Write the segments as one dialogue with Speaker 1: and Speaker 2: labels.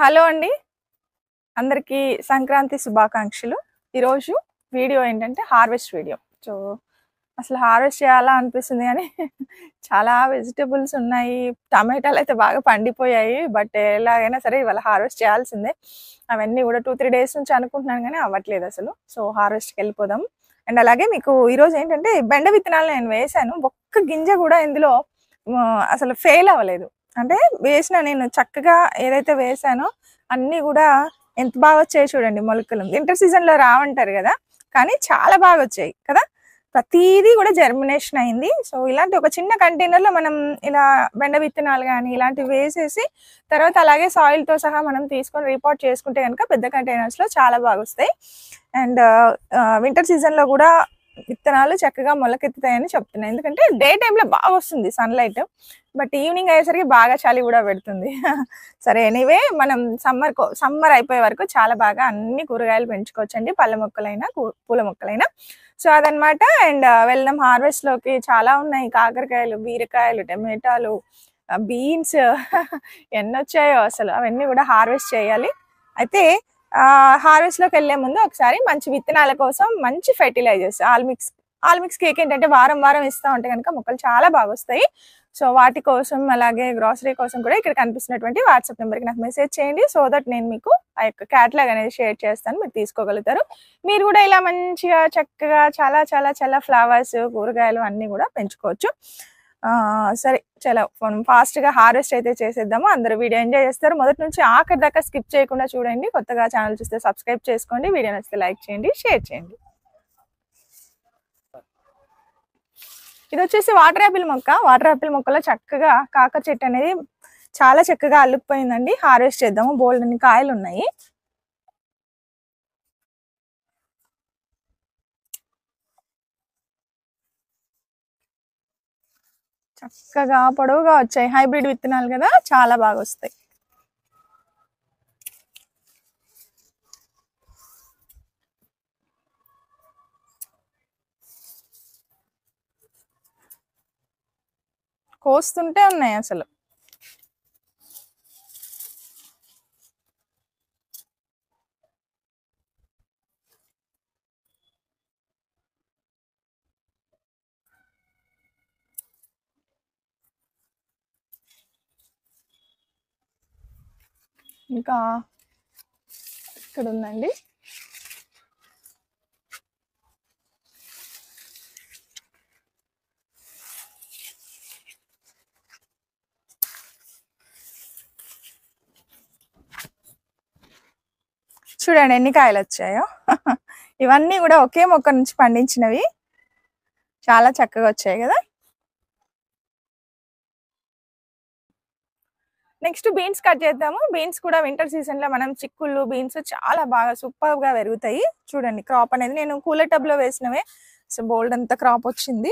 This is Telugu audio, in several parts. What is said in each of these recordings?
Speaker 1: హలో అండి అందరికీ సంక్రాంతి శుభాకాంక్షలు ఈరోజు వీడియో ఏంటంటే హార్వెస్ట్ వీడియో సో అసలు హార్వెస్ట్ చేయాలా అనిపిస్తుంది కానీ చాలా వెజిటబుల్స్ ఉన్నాయి టమాటాలు అయితే బాగా పండిపోయాయి బట్ ఎలాగైనా సరే ఇవాళ హార్వెస్ట్ చేయాల్సిందే అవన్నీ కూడా టూ త్రీ డేస్ నుంచి అనుకుంటున్నాను కానీ అవ్వట్లేదు అసలు సో హార్వెస్ట్కి వెళ్ళిపోదాం అండ్ అలాగే మీకు ఈరోజు ఏంటంటే బెండ విత్తనాలు నేను వేశాను ఒక్క గింజ కూడా ఇందులో ఆ, అసలు ఫెయిల్ అవ్వలేదు అంటే వేసిన నేను చక్కగా ఏదైతే వేసానో అన్నీ కూడా ఎంత బాగా వచ్చాయి చూడండి మొలకలు వింటర్ సీజన్ లో రావంటారు కదా కానీ చాలా బాగా వచ్చాయి కదా ప్రతిదీ కూడా జర్మినేషన్ అయింది సో ఇలాంటి ఒక చిన్న కంటైనర్ లో మనం ఇలా బెండ విత్తనాలు కానీ ఇలాంటివి వేసేసి తర్వాత అలాగే సాయిల్ తో సహా మనం తీసుకొని రిపోర్ట్ చేసుకుంటే కనుక పెద్ద కంటైనర్స్ లో చాలా బాగా వస్తాయి అండ్ వింటర్ సీజన్ లో కూడా విత్తనాలు చక్కగా మొలకెత్తుతాయని చెప్తున్నాయి ఎందుకంటే డే టైంలో బాగా వస్తుంది సన్లైట్ బట్ ఈవినింగ్ అయ్యేసరికి బాగా చలి కూడా పెడుతుంది సరే ఎనీవే మనం సమ్మర్ సమ్మర్ అయిపోయే వరకు చాలా బాగా అన్ని కూరగాయలు పెంచుకోవచ్చండి పళ్ళ మొక్కలైనా కూ- పూల మొక్కలైనా సో అదనమాట అండ్ వెళ్దాం హార్వెస్ట్ లోకి చాలా ఉన్నాయి కాకరకాయలు బీరకాయలు టమాటాలు బీన్స్ ఎన్ని వచ్చాయో అసలు అవన్నీ కూడా హార్వెస్ట్ చేయాలి అయితే హార్వెస్ట్ లోకి వెళ్లే ముందు ఒకసారి మంచి విత్తనాల కోసం మంచి ఫెర్టిలైజర్స్ ఆల్మిక్స్ ఆల్మిక్స్ కేక్ ఏంటంటే వారం వారం ఇస్తా ఉంటే కనుక మొక్కలు చాలా బాగా వస్తాయి సో వాటి కోసం అలాగే గ్రాసరీ కోసం కూడా ఇక్కడ కనిపిస్తున్నటువంటి వాట్సాప్ నెంబర్కి నాకు మెసేజ్ చేయండి సో దట్ నేను మీకు ఆ యొక్క క్యాట్లాగ్ అనేది షేర్ చేస్తాను మీరు తీసుకోగలుగుతారు మీరు కూడా ఇలా మంచిగా చక్కగా చాలా చాలా చాలా ఫ్లవర్స్ కూరగాయలు అన్నీ కూడా పెంచుకోవచ్చు ఆ, సరే చాలా మనం ఫాస్ట్గా హార్వెస్ట్ అయితే చేసేద్దాము అందరూ వీడియో ఎంజాయ్ చేస్తారు మొదటి నుంచి ఆఖరి దాకా స్కిప్ చేయకుండా చూడండి కొత్తగా ఛానల్ చూస్తే సబ్స్క్రైబ్ చేసుకోండి వీడియో నచ్చితే లైక్ చేయండి షేర్ చేయండి ఇది వచ్చేసి వాటర్ యాపిల్ మొక్క వాటర్ యాపిల్ మొక్కలో చక్కగా కాకర చెట్టు అనేది చాలా చక్కగా అల్లుకుపోయిందండి హార్వెస్ట్ చేద్దాము బోల్డ్ అన్ని కాయలు ఉన్నాయి చక్కగా పొడవుగా వచ్చాయి హైబ్రిడ్ విత్తనాలు కదా చాలా బాగా వస్తాయి కోస్తుంటే ఉన్నాయి అసలు ఇంకా ఇక్కడ ఉందండి చూడండి ఎన్ని కాయలు వచ్చాయో ఇవన్నీ కూడా ఒకే మొక్క నుంచి పండించినవి చాలా చక్కగా వచ్చాయి కదా నెక్స్ట్ బీన్స్ కట్ చేద్దాము బీన్స్ కూడా వింటర్ సీజన్ లో మనం చిక్కుళ్ళు బీన్స్ చాలా బాగా సూపర్ గా పెరుగుతాయి చూడండి క్రాప్ అనేది నేను కూలర్ టబ్ లో వేసినవే సో బోల్డ్ అంత క్రాప్ వచ్చింది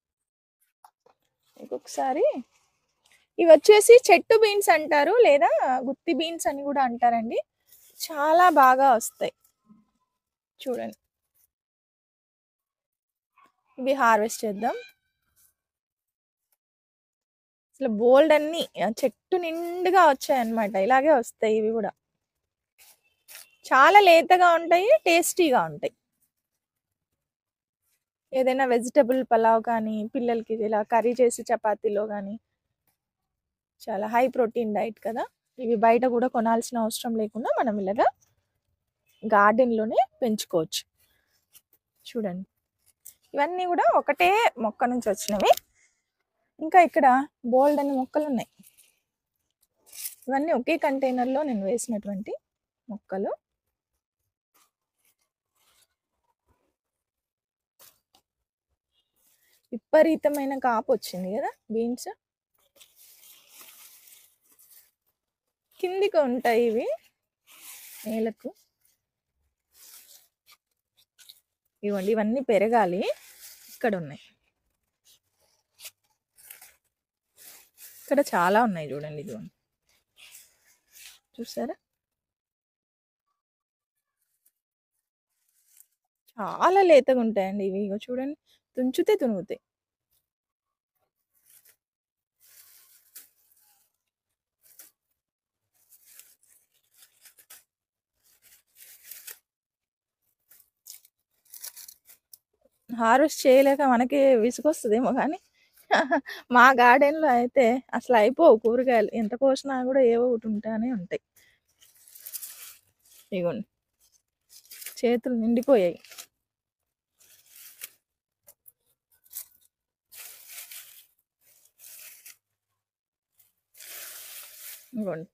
Speaker 1: ఇంకొకసారి ఇవి వచ్చేసి చెట్టు బీన్స్ అంటారు లేదా గుత్తి బీన్స్ అని కూడా అంటారండి చాలా బాగా వస్తాయి చూడండి ఇవి హార్వెస్ట్ చేద్దాం అసలు బోల్డ్ అన్ని ఆ చెట్టు నిండుగా వచ్చాయి అన్నమాట ఇలాగే వస్తాయి ఇవి కూడా చాలా లేతగా ఉంటాయి టేస్టీగా ఉంటాయి ఏదైనా వెజిటబుల్ పలావ్ కానీ పిల్లలకి ఇలా కర్రీ చేసి చపాతీలో కానీ చాలా హై ప్రోటీన్ డైట్ కదా ఇవి బయట కూడా కొనాల్సిన అవసరం లేకుండా మనం ఇలాగా గార్డెన్లోనే పెంచుకోవచ్చు చూడండి ఇవన్నీ కూడా ఒకటే మొక్క నుంచి వచ్చినవి ఇంకా ఇక్కడ బోల్డ్ అనే మొక్కలు ఉన్నాయి ఇవన్నీ ఒకే కంటైనర్లో నేను వేసినటువంటి మొక్కలు విపరీతమైన కాపు వచ్చింది కదా బీన్స్ కిందికి ఉంటాయి ఇవి నేలకు ఇవ్వండి ఇవన్నీ పెరగాలి ఇక్కడ ఉన్నాయి ఇక్కడ చాలా ఉన్నాయి చూడండి ఇదిగోండి చూసారా చాలా లేతగా ఉంటాయండి ఇవి ఇగో చూడండి తుంచితే తునుగుతాయి హార్వెస్ట్ చేయలేక మనకి విసుగొస్తదేమో కానీ మా గార్డెన్లో అయితే అసలు అయిపోవు కూరగాయలు ఎంత కోసినా కూడా ఏవో ఒకటి ఉంటానే ఉంటాయి ఇగోండి చేతులు నిండిపోయాయి ఇగోండి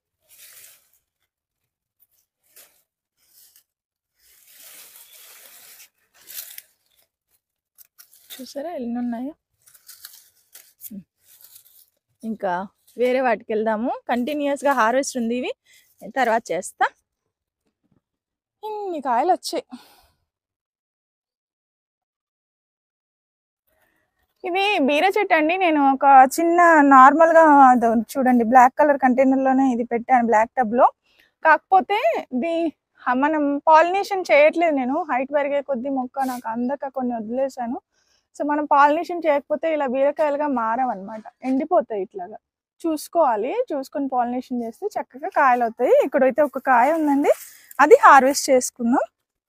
Speaker 1: చూసారా ఎన్ని ఉన్నాయో ఉమ్. ఇంకా వేరే వాటికి వెళ్దాము కంటిన్యూస్గా హార్వెస్ట్ ఉంది ఇవి తర్వాత చేస్తా ఇన్ని కాయలు వచ్చాయి ఇవి బీర చెట్టు అండి నేను ఒక చిన్న నార్మల్ గా అదో చూడండి బ్లాక్ కలర్ కంటైనర్ లోనే ఇది పెట్టాను బ్లాక్ టబ్ లో కాకపోతే ఇది హ- మనం పాలినేషన్ చేయట్లేదు నేను హైట్ పెరిగే కొద్దీ మొక్క నాకు అందక కొన్ని వదిలేసాను సో మనం పాలినేషన్ చేయకపోతే ఇలా బీరకాయలుగా మారవన్నమాట ఎండిపోతాయి ఇట్లాగా చూసుకోవాలి చూసుకొని పాలినేషన్ చేస్తే చక్కగా కాయలు అవుతాయి ఇక్కడైతే ఒక కాయ ఉందండి అది హార్వెస్ట్ చేసుకుందాం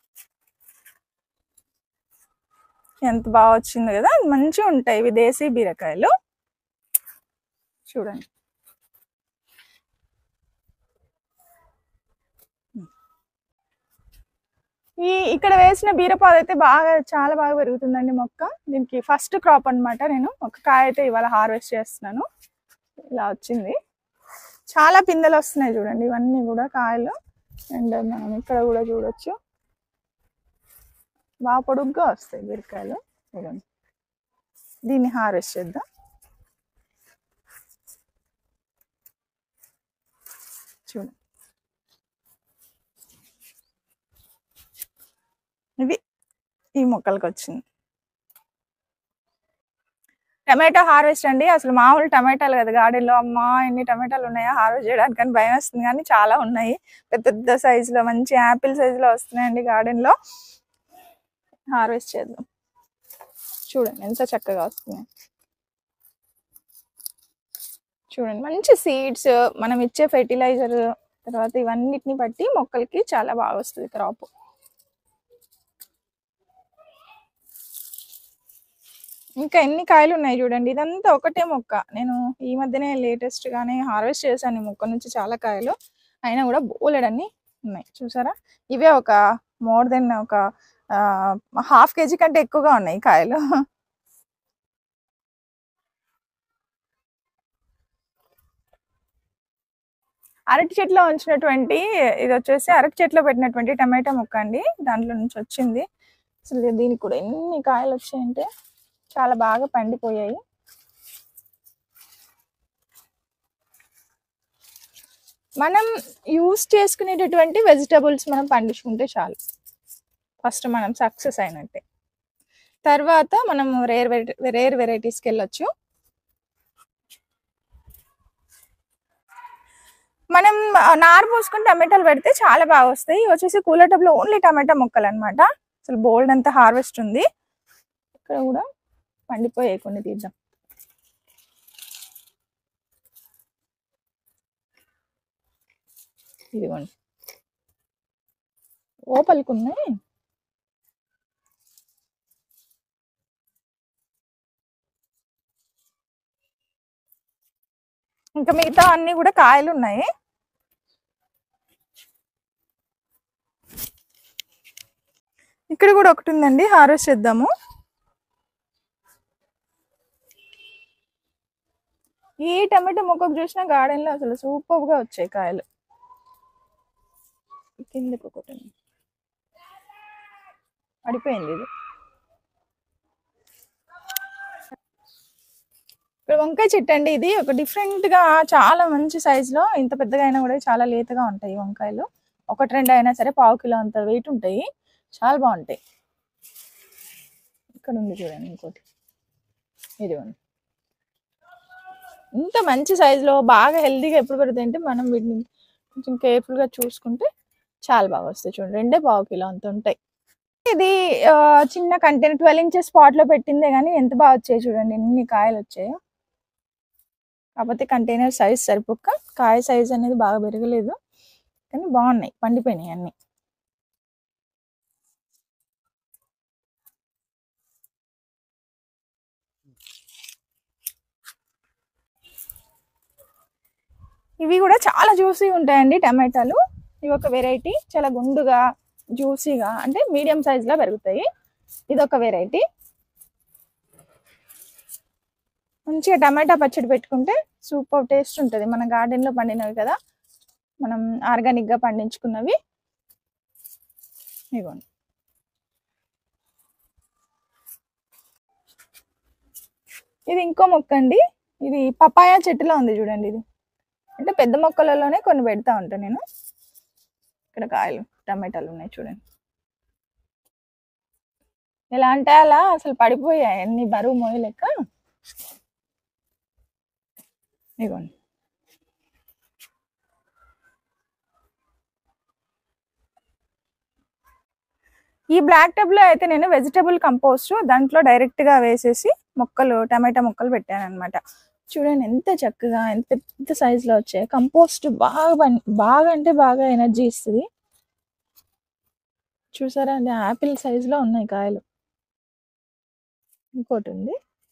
Speaker 1: ఎంత బాగా వచ్చింది కదా మంచిగా ఉంటాయి ఇవి దేశీ బీరకాయలు చూడండి ఈ ఇక్కడ వేసిన బీరపాదు అయితే బాగా చాలా బాగా పెరుగుతుందండి మొక్క దీనికి ఫస్ట్ క్రాప్ అన్నమాట నేను ఒక కాయ అయితే ఇవాళ హార్వెస్ట్ చేస్తున్నాను ఇలా వచ్చింది చాలా పిందెలు వస్తున్నాయి చూడండి ఇవన్నీ కూడా కాయలు అండ్ మనం ఇక్కడ కూడా చూడొచ్చు బాగా పొడుగ్గా వస్తాయి బీరకాయలు చూడండి దీన్ని హార్వెస్ట్ చేద్దాం చూడండి ఇది ఈ మొక్కలకు వచ్చింది టమాటో హార్వెస్ట్ అండి అసలు మామూలు టమాటాలు కదా గార్డెన్లో అమ్మా ఎన్ని టమాటాలు ఉన్నాయా హార్వెస్ట్ చేయడానికి అని భయం వస్తుంది కానీ చాలా ఉన్నాయి పెద్ద పెద్ద సైజులో మంచి యాపిల్ సైజులో వస్తున్నాయండి గార్డెన్లో హార్వెస్ట్ చేద్దాం చూడండి ఎంత చక్కగా వస్తున్నాయి చూడండి మంచి సీడ్స్ మనం ఇచ్చే ఫెర్టిలైజర్ తర్వాత ఇవన్నిటిని బట్టి మొక్కలకి చాలా బాగా వస్తుంది క్రాప్ ఇంకా ఎన్ని కాయలు ఉన్నాయి చూడండి ఇదంతా ఒకటే మొక్క నేను ఈ మధ్యనే లేటెస్ట్ గానే హార్వెస్ట్ చేశాను ఈ మొక్క నుంచి చాలా కాయలు అయినా కూడా బోలెడన్ని ఉన్నాయి చూసారా ఇవే ఒక మోర్ దెన్ ఒక హాఫ్ కేజీ కంటే ఎక్కువగా ఉన్నాయి కాయలు అరటి చెట్లో ఉంచినటువంటి ఇది వచ్చేసి అరటి చెట్లో పెట్టినటువంటి టమాటా మొక్క అండి దాంట్లో నుంచి వచ్చింది అసలు దీనికి కూడా ఎన్ని కాయలు వచ్చాయంటే చాలా బాగా పండిపోయాయి మనం యూస్ చేసుకునేటటువంటి వెజిటబుల్స్ మనం పండించుకుంటే చాలు ఫస్ట్ మనం సక్సెస్ అయినట్టే తర్వాత మనం రేర్ రేర్ వెరైటీస్కి వెళ్ళొచ్చు మనం ఆ, నారు పోసుకుని టమాటాలు పెడితే చాలా బాగా వస్తాయి ఇవి వచ్చేసి కూలర్ టబ్లో ఓన్లీ టమాటా మొక్కలు అనమాట అసలు బోల్డ్ అంతా హార్వెస్ట్ ఉంది ఇక్కడ కూడా పండిపోయాయి కొన్ని తీద్దాం ఇదిగోండి ఓపలికి ఉన్నాయి ఇంకా మిగతా అన్ని కూడా కాయలు ఉన్నాయి ఇక్కడ కూడా ఒకటి ఉందండి హార్వెస్ట్ చేద్దాము ఈ టమాటో మొక్కకు చూసిన గార్డెన్ లో అసలు సూపర్ గా వచ్చాయి కాయలు కిందకి ఒకటి ఉంది. పడిపోయింది ఇది ఇక్కడ వంకాయ చెట్టు అండి ఇది ఒక డిఫరెంట్ గా చాలా మంచి సైజ్ లో ఇంత పెద్దగా అయినా కూడా చాలా లేతగా ఉంటాయి ఈ వంకాయలు ఒకటి రెండు అయినా సరే పావు కిలో అంత వెయిట్ ఉంటాయి చాలా బాగుంటాయి ఇక్కడ ఉంది చూడండి ఇంకోటి ఇది ఉంది ఇంత మంచి సైజులో బాగా హెల్దీగా ఎప్పుడు పెరుగుతాయి అంటే మనం వీటిని కొంచెం కేర్ఫుల్గా చూసుకుంటే చాలా బాగా వస్తాయి చూడండి రెండే పావు కిలో అంత ఉంటాయి ఇది ఆ, చిన్న కంటైనర్ ట్వెల్వ్ ఇంచెస్ స్పాట్ లో పెట్టిందే కానీ ఎంత బాగా వచ్చాయి చూడండి ఎన్ని కాయలు వచ్చాయో కాకపోతే కంటైనర్ సైజ్ సరిపోక కాయ సైజ్ అనేది బాగా పెరగలేదు కానీ బాగున్నాయి పండిపోయినాయి అన్ని ఇవి కూడా చాలా జ్యూసీ ఉంటాయండి టమాటాలు ఇవి ఒక వెరైటీ చాలా గుండుగా జ్యూసీగా అంటే మీడియం సైజులో పెరుగుతాయి ఇది ఒక వెరైటీ మంచిగా టమాటా పచ్చడి పెట్టుకుంటే సూపర్ టేస్ట్ ఉంటుంది మన గార్డెన్లో పండినవి కదా మనం ఆర్గానిక్గా పండించుకున్నవి ఇవ్వండి ఇది ఇంకో మొక్క అండి ఇది పపాయ చెట్టులో ఉంది చూడండి ఇది అంటే పెద్ద మొక్కలలోనే కొన్ని పెడతా ఉంటాను నేను ఇక్కడ కాయలు టమాటాలు ఉన్నాయి చూడండి ఎలా అంటే అలా అసలు పడిపోయాయి అన్ని బరువు మోయలేక ఇగోండి ఈ బ్లాక్ టబ్ లో అయితే నేను వెజిటబుల్ కంపోస్ట్ దాంట్లో డైరెక్ట్ గా వేసేసి మొక్కలు టమాటా మొక్కలు పెట్టాను అనమాట చూడండి ఎంత చక్కగా ఎంత పెద్ద సైజ్ లో వచ్చాయి కంపోస్ట్ బాగా పని బాగా అంటే బాగా ఎనర్జీ ఇస్తుంది చూసారా అండి యాపిల్ సైజ్ లో ఉన్నాయి కాయలు ఇంకోటి ఉంది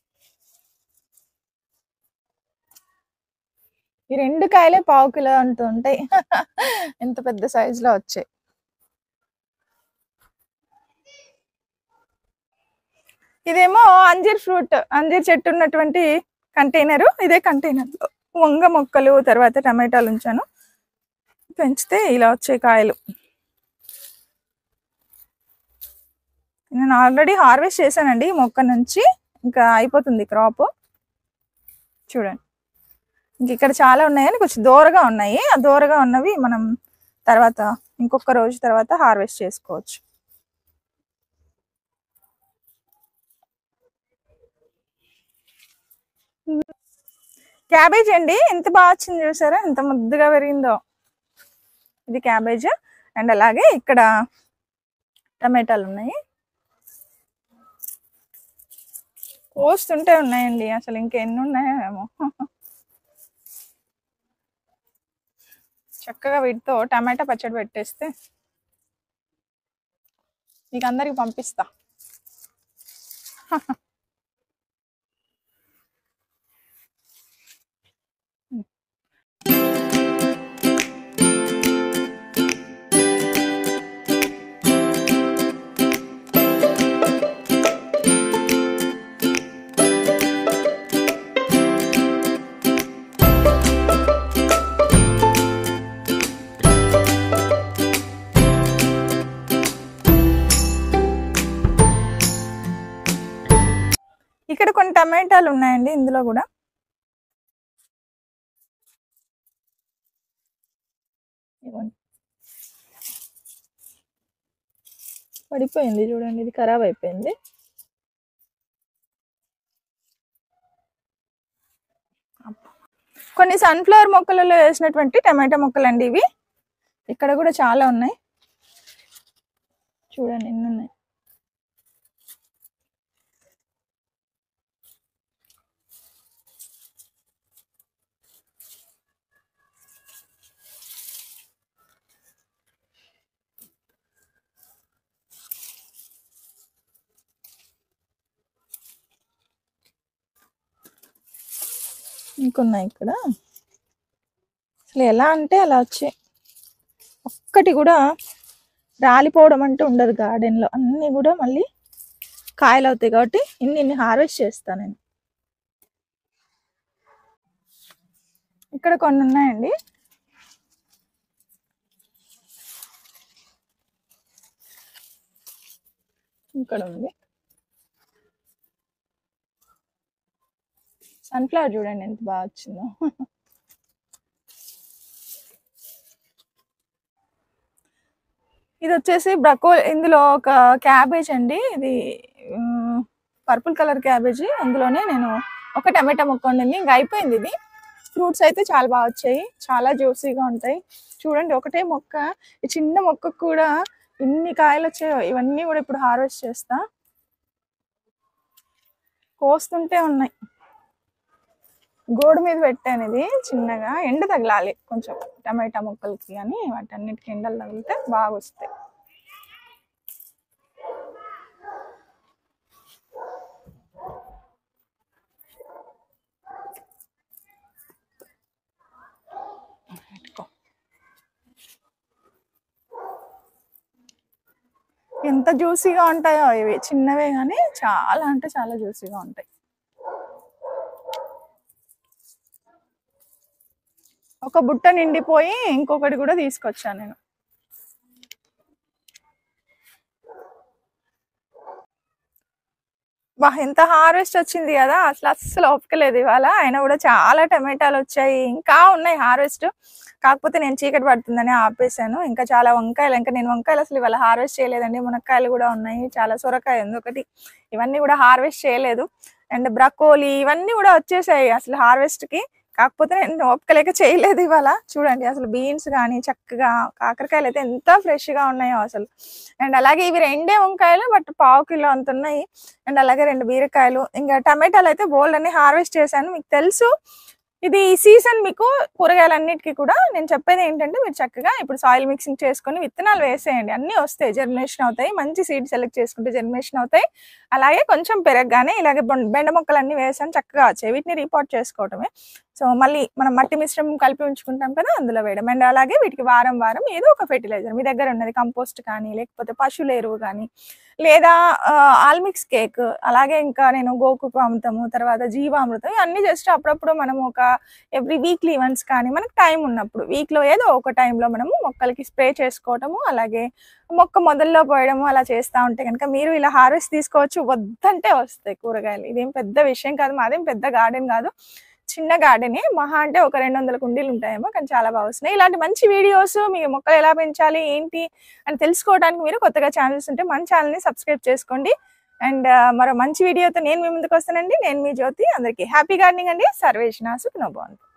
Speaker 1: ఈ రెండు కాయలే పావు కిలో అంటూ ఉంటాయి ఎంత పెద్ద సైజ్ లో వచ్చాయి ఇదేమో అంజీర్ ఫ్రూట్ అంజీర్ చెట్టు ఉన్నటువంటి కంటైనర్ ఇదే కంటైనర్ లో వంగ మొక్కలు తర్వాత టమాటాలు ఉంచాను పెంచితే ఇలా వచ్చాయి కాయలు నేను ఆల్రెడీ హార్వెస్ట్ చేశానండి ఈ మొక్క నుంచి ఇంకా అయిపోతుంది క్రాప్ చూడండి ఇంక ఇక్కడ చాలా ఉన్నాయని కొంచెం దూరగా ఉన్నాయి ఆ దూరగా ఉన్నవి మనం తర్వాత ఇంకొక రోజు తర్వాత హార్వెస్ట్ చేసుకోవచ్చు క్యాబేజ్ అండి ఎంత బాగా వచ్చింది చూసారా ఎంత ముద్దుగా పెరిగిందో ఇది క్యాబేజ్ అండ్ అలాగే ఇక్కడ టమాటాలు ఉన్నాయి కోస్తుంటే ఉన్నాయండి అసలు ఇంకెన్ని ఉన్నాయో ఏమో చక్కగా వీటితో టమాటా పచ్చడి పెట్టేస్తే మీకు అందరికి పంపిస్తా ఇక్కడ కొన్ని టమాటాలు ఉన్నాయండి ఇందులో కూడా ఇదిగోండి. పడిపోయింది చూడండి ఇది ఖరాబ్ అయిపోయింది కొన్ని సన్ఫ్లవర్ మొక్కలలో వేసినటువంటి టమాటా మొక్కలు అండి ఇవి ఇక్కడ కూడా చాలా ఉన్నాయి చూడండి ఎన్ని ఉన్నాయి ఇంకున్నాయి ఇక్కడ అసలు ఎలా అంటే అలా వచ్చాయి ఒక్కటి కూడా రాలిపోవడం అంటూ ఉండదు garden లో అన్నీ కూడా మళ్ళీ కాయలు అవుతాయి కాబట్టి ఇన్ని ఇన్ని హార్వెస్ట్ చేస్తాను నేను ఇక్కడ కొన్ని ఉన్నాయండి ఇక్కడ ఉంది సన్ఫ్లవర్ చూడండి ఎంత బాగా వచ్చిందో ఇది వచ్చేసి బ్రకో ఇందులో ఒక క్యాబేజ్ అండి ఇది పర్పుల్ కలర్ క్యాబేజీ అందులోనే నేను ఒక టమాటా మొక్క ఉండింది ఇంకా అయిపోయింది ఇది ఫ్రూట్స్ అయితే చాలా బాగా వచ్చాయి చాలా జ్యూసీగా ఉంటాయి చూడండి ఒకటే మొక్క ఈ చిన్న మొక్కకు కూడా ఇన్ని కాయలు వచ్చాయో ఇవన్నీ కూడా ఇప్పుడు హార్వెస్ట్ చేస్తా కోస్తుంటే ఉన్నాయి గోడు మీద పెట్టాను ఇది చిన్నగా ఎండ తగలాలి కొంచెం టమాటా ముక్కలకి కానీ వాటన్నిటికి ఎండలు తగిలితే బాగా వస్తాయి ఎంత జ్యూసీగా ఉంటాయో ఇవి చిన్నవే కానీ చాలా అంటే చాలా జ్యూసీగా ఉంటాయి ఒక బుట్ట నిండిపోయి ఇంకొకటి కూడా తీసుకొచ్చాను నేను బా ఎంత హార్వెస్ట్ వచ్చింది కదా అసలు అస్సలు ఒప్పుకలేదు ఇవాళ అయినా కూడా చాలా టమాటాలు వచ్చాయి ఇంకా ఉన్నాయి హార్వెస్ట్ కాకపోతే నేను చీకటి పడుతుందని ఆపేసాను ఇంకా చాలా వంకాయలు ఇంకా నేను వంకాయలు అసలు ఇవాళ హార్వెస్ట్ చేయలేదండి మునక్కాయలు కూడా ఉన్నాయి చాలా సొరకాయ ఉంది ఒకటి ఇవన్నీ కూడా హార్వెస్ట్ చేయలేదు అండ్ బ్రకోలీ ఇవన్నీ కూడా వచ్చేసాయి అసలు హార్వెస్ట్ కి కాకపోతే నేను ఓపికలేక చేయలేదు ఇవాళ చూడండి అసలు బీన్స్ కానీ చక్కగా కాకరకాయలు అయితే ఎంత ఫ్రెష్ గా ఉన్నాయో అసలు అండ్ అలాగే ఇవి రెండే వంకాయలు బట్ పావు కిలో అంత ఉన్నాయి అండ్ అలాగే రెండు బీరకాయలు ఇంకా టమాటాలు అయితే బోల్డ్ అన్ని హార్వెస్ట్ చేశాను మీకు తెలుసు ఇది ఈ సీజన్ మీకు కూరగాయలన్నిటికీ కూడా నేను చెప్పేది ఏంటంటే మీరు చక్కగా ఇప్పుడు సాయిల్ మిక్సింగ్ చేసుకొని విత్తనాలు వేసేయండి అన్నీ వస్తాయి జర్మినేషన్ అవుతాయి మంచి సీడ్ సెలెక్ట్ చేసుకుంటే జర్మినేషన్ అవుతాయి అలాగే కొంచెం పెరగగానే ఇలాగే బొం- బెండ మొక్కలు అన్ని వేసాను చక్కగా వచ్చాయి వీటిని రిపోర్ట్ చేసుకోవటమే సో మళ్ళీ మనం మట్టి మిశ్రమం కలిపి ఉంచుకుంటాం కదా అందులో వేయడం అండ్ అలాగే వీటికి వారం వారం ఏదో ఒక ఫెర్టిలైజర్ మీ దగ్గర ఉన్నది కంపోస్ట్ కానీ లేకపోతే పశువుల ఎరువు కానీ లేదా ఆల్మిక్స్ కేక్ అలాగే ఇంకా నేను గోకుకు అమృతము తర్వాత జీవామృతం ఇవన్నీ జస్ట్ అప్పుడప్పుడు మనం ఒక ఎవ్రీ వీక్లీ వన్స్ కానీ మనకు టైం ఉన్నప్పుడు వీక్లో ఏదో ఒక టైంలో మనము మొక్కలకి స్ప్రే చేసుకోవటము అలాగే మొక్క మొదల్లో పోయడము అలా చేస్తూ ఉంటే కనుక మీరు ఇలా హార్వెస్ట్ తీసుకోవచ్చు వద్దంటే వస్తాయి కూరగాయలు ఇదేం పెద్ద విషయం కాదు మాదేం పెద్ద గార్డెన్ కాదు చిన్న గార్డెనే మహా అంటే ఒక రెండు వందల కుండీలు ఉంటాయేమో కానీ చాలా బాగా వస్తున్నాయి ఇలాంటి మంచి వీడియోస్ మీ మొక్కలు ఎలా పెంచాలి ఏంటి అని తెలుసుకోవడానికి మీరు కొత్తగా ఛానల్స్ ఉంటే మన ఛానల్ని సబ్స్క్రైబ్ చేసుకోండి అండ్ మరో మంచి వీడియోతో నేను మీ ముందుకు వస్తానండి నేను మీ జ్యోతి అందరికీ హ్యాపీ గార్డెనింగ్ అండి సర్వేష్ నాసుకు నో బాగుంది